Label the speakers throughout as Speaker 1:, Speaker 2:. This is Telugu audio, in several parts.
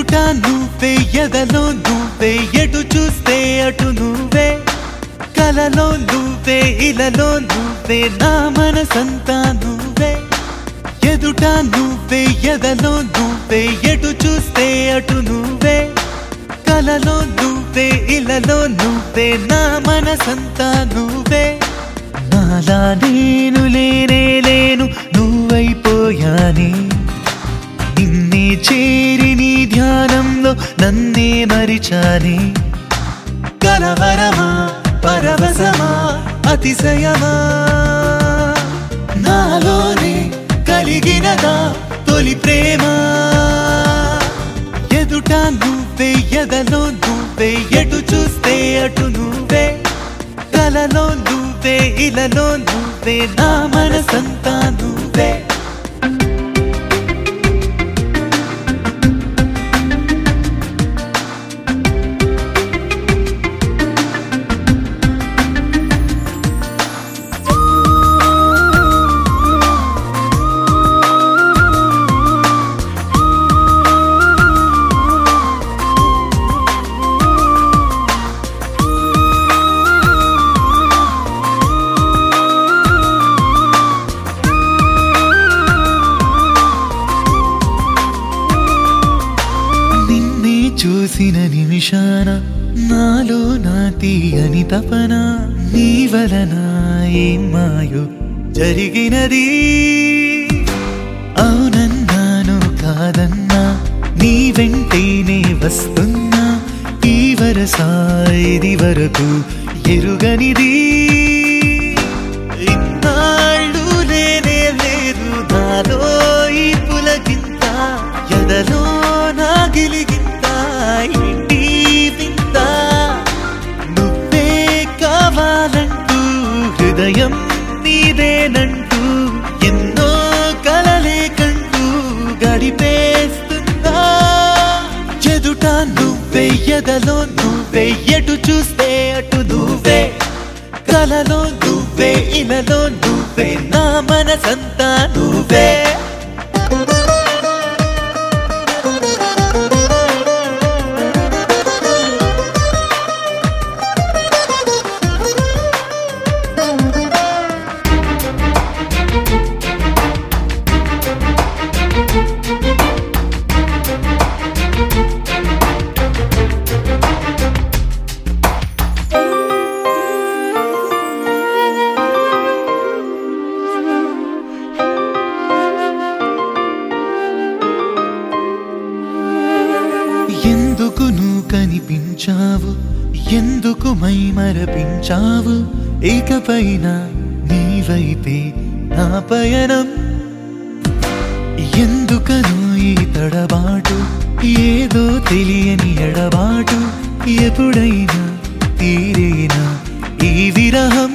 Speaker 1: ఎదుట నువ్వే ఎదలో నువ్వే ఎటు చూస్తే అటు నువ్వే కలలో నువ్వే ఇలలో నువ్వే నా మనసంతా నువ్వే ఎదుట నువ్వే ఎదలో నువ్వే ఎటు చూస్తే అటు నువ్వే కలలో నువ్వే ఇలలో నువ్వే నా మనసంతా నువ్వే నాలా నేను లేనే లేను నువ్వైపోయానే నిన్నే చేరి నీ ధ్యానంలో నన్నే మరిచానే కలవరమా పరవశమా అతిశయమా నాలోనే కలిగినదా తొలి ప్రేమ ఎదుట నువ్వే ఎదలో నువ్వే ఎటు చూస్తే అటు నువ్వే కలలో నువ్వే ఇలలో నువ్వే నా మనసంతా నువ్వే నిన్నే చూసిన నిమిషాన నాలో నా తీయని తపన నీ వలన ఏం మాయో జరిగినది అవునన్నాను కాదన్నా నీ వెంటేనే వస్తున్నా ఈ వరస ఇది వరకు ఎరుగనిది ఇన్నాళ్ళు లేనే లేదు నాలో ఈ పులకింత ఎదలో నా గిలిగింత ఇంటి వింత నువ్వే కావాలంటూ హృదయం నీదేనంటూ ఎన్నో కలలే కంటూ గడిపేస్తున్నా ఎదుట నువ్వే ఎదలో నువ్వే ఎటు చూస్తే అటు నువ్వే కలలో నువ్వే ఇలలో నువ్వే నా మనసంతా నువ్వే ఎందుకు నువ్వు కనిపించావు ఎందుకు మై మరపించావు ఇకపైన నీ వైపే నా పయనం ఎందుకను ఈ తడబాటు ఏదో తెలియని ఎడబాటు ఎప్పుడైనా తీరేనా ఈ విరహం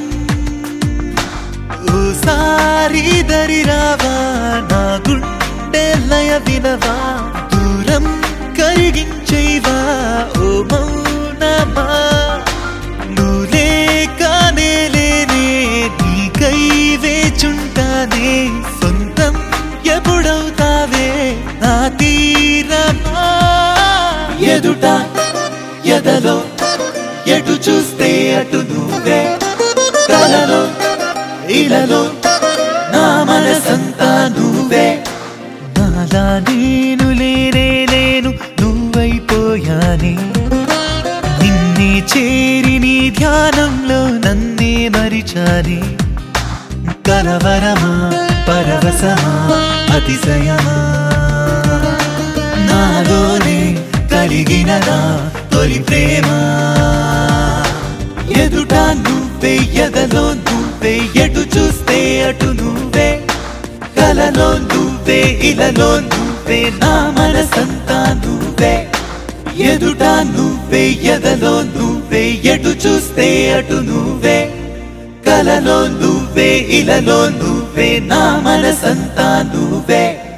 Speaker 1: ఓసారి దరిరావా నా గుండె లయ వినవా దూరం కరిగించేవా ఓ మౌనమా నువ్వే కానే లేనే నీకై వేచుంటానే సొంతం ఎప్పుడవుతావే నా తీరమా ఎదుట ఎదలో ఎటు చూస్తే అటు నువ్వే కలలో ఇలలో నా మనసంతా నువ్వే నాలా నేను లేనే లేను నువ్వైపోయానే నిన్నే చేరి నీ ధ్యానంలో నన్నే మరిచానే కలవరమా పరవశమా అతిశయమా నాలోనే కలిగినదా తొలి ప్రేమ ఎదుట నువ్వే ఎదలో నువ్వే ఎటు చూస్తే అటు నువ్వే కలలో నువ్వే ఇలలో నువ్వే నా మనసంతా నువ్వే ఎదుట నువ్వే ఎదలో నువ్వే ఎటు చూస్తే అటు నువ్వే కలలో నువ్వే ఇలలో నువ్వే నా మనసంతా నువ్వే